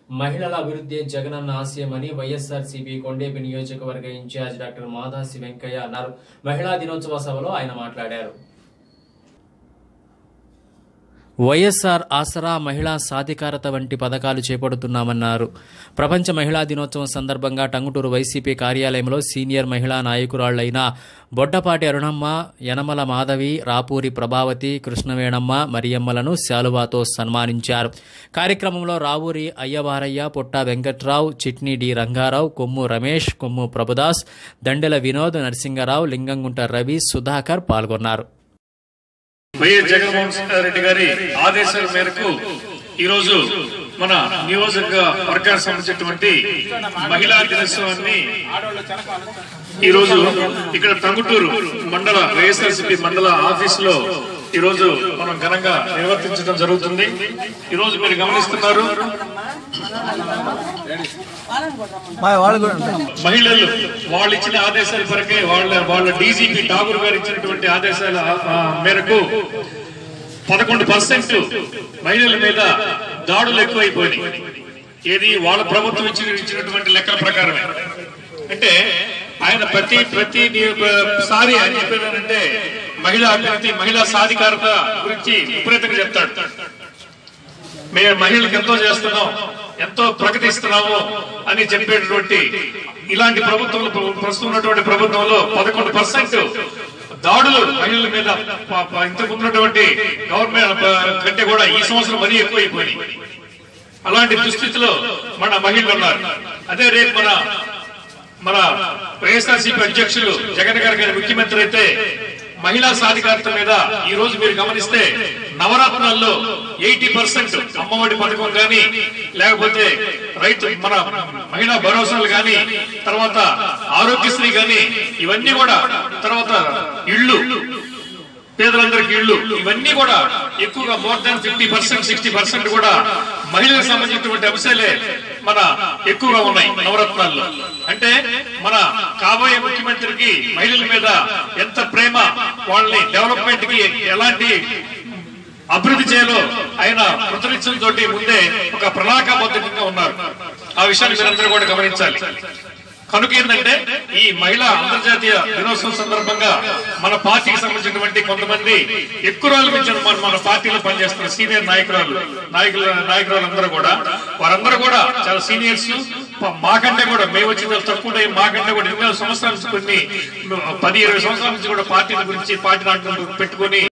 మహిళల అభివృద్ధి జగనన్న ఆశయమని వైఎస్ఆర్ సిపి కొండేపి నియోజకవర్గ ఇన్ఛార్జ్ డాక్టర్ మాదాసి వెంకయ్య అన్నారు మహిళా దినోత్సవ సభలో ఆయన మాట్లాడారు వైఎస్ఆర్ ఆసరా మహిళా సాధికారత వంటి పథకాలు చేపడుతున్నామన్నారు ప్రపంచ మహిళా దినోత్సవం సందర్భంగా టంగుటూరు వైసీపీ కార్యాలయంలో సీనియర్ మహిళా నాయకురాళ్లైన బొడ్డపాటి అరుణమ్మ యనమల మాధవి రాపూరి ప్రభావతి కృష్ణవేణమ్మ మరియమ్మలను శాలువాతో సన్మానించారు కార్యక్రమంలో రావూరి అయ్యవారయ్య పుట్ట వెంకట్రావు చిట్ని డి రంగారావు కొమ్ము రమేష్ కొమ్ము ప్రభుదాస్ దండెల వినోద్ నరసింగరావు లింగంగుంట రవి సుధాకర్ పాల్గొన్నారు వైఎస్ జగన్మోహన్ రెడ్డి గారి ఆదేశాల మేరకు ఈరోజు మన నియోజక వర్గానికి సంబంధించినటువంటి మహిళా దినోత్సవాన్ని ఈ రోజు ఇక్కడ టంగుటూరు మండల వైఎస్ఆర్సీపీ మండల ఆఫీస్ లో ఈ రోజు మనం ఘనంగా నిర్వర్తించడం జరుగుతుంది ఈ రోజు మీరు గమనిస్తున్నారు మా వాళ్ళు కూడా ఉంటారు మహిళలు వాళ్ళు ఇచ్చిన ఆదేశాల వరకే వాళ్ళ వాళ్ళ డీజీపీ ఠాగూర్ గారు ఇచ్చినటువంటి ఆదేశాల ఆ, మేరకు పదకొండు పర్సెంట్ మహిళల మీద దాడులు ఎక్కువైపోయినాయి ఏది వాళ్ళ ప్రభుత్వం ఇచ్చిన ఇచ్చినటువంటి లెక్కల ప్రకారమే అంటే ఆయన ప్రతి ప్రతి సారి ఆయన చెప్పేదంటే మహిళా అభివృద్ధి మహిళా సాధికారత గురించి విపరీతంగా చెప్తాడు మేము మహిళలకు ఎంతో చేస్తున్నాం ఎంతో ప్రకటిస్తున్నాము అని చెప్పేటటువంటి ఇలాంటి ప్రభుత్వంలో ప్రస్తుతం ఉన్నటువంటి ప్రభుత్వంలో పదకొండు పర్సెంట్ దాడులు మహిళల మీద ప- ప- ఇంతకు ఉన్నటువంటి గవర్నమెంట్ ప- కంటే కూడా ఈ సంవత్సరం మరీ ఎక్కువైపోయినాయి అలాంటి దుస్థితిలో మన మహిళలు ఉన్నారు అదే రేపు మన మన వైఎస్ఆర్సీపీ అధ్యక్షులు జగన్ గారి గారి ముఖ్యమంత్రి అయితే మహిళా సాధికారత మీద ఈ రోజు మీరు గమనిస్తే నవరత్నాల్లో ఎయిటీ పర్సెంట్ అమ్మఒడి పథకం గాని లేకపోతే రైతు మన మహిళా భరోసాలు గాని తర్వాత ఆరోగ్యశ్రీ గాని ఇవన్నీ కూడా తర్వాత ఇళ్ళు పేదలందరికీ ఇళ్ళు ఇవన్నీ కూడా ఎక్కువగా more than fifty percent sixty percent కూడా మహిళలకు సంబంధించినటువంటి అంశాలే మన ఎక్కువగా ఉన్నాయి నవరత్నాల్లో అంటే మన కాబోయే ముఖ్యమంత్రికి మహిళల మీద ఎంత ప్రేమ వాళ్ళని డెవలప్మెంట్ కి ఎలాంటి అభివృద్ధి చేయాలో ఆయన కృతనిశ్చయం తోటి ముందే ఒక ప్రణాళికాబద్ధంగా ఉన్నారు ఆ విషయాన్ని మీరందరూ కూడా గమనించాలి కనుక ఏంటంటే ఈ మహిళా అంతర్జాతీయ దినోత్సవం సందర్భంగా మన పార్టీకి సంబంధించినటువంటి కొంతమంది ఎక్కువ రోజుల నుంచి మన మన పార్టీలో పనిచేస్తున్న సీనియర్ నాయకురాలు నాయకుల నాయకురాలు అందరూ కూడా వారందరూ కూడా చాలా సీనియర్స్ మాకంటే కూడా మేము వచ్చిన వాళ్ళు తక్కువ టైం మాకంటే కూడా ఎన్నో సంవత్సరాల నుంచి కొన్ని పది ఇరవై సంవత్సరాల నుంచి కూడా పార్టీల గురించి పార్టీ నాయకులు పెట్టుకొని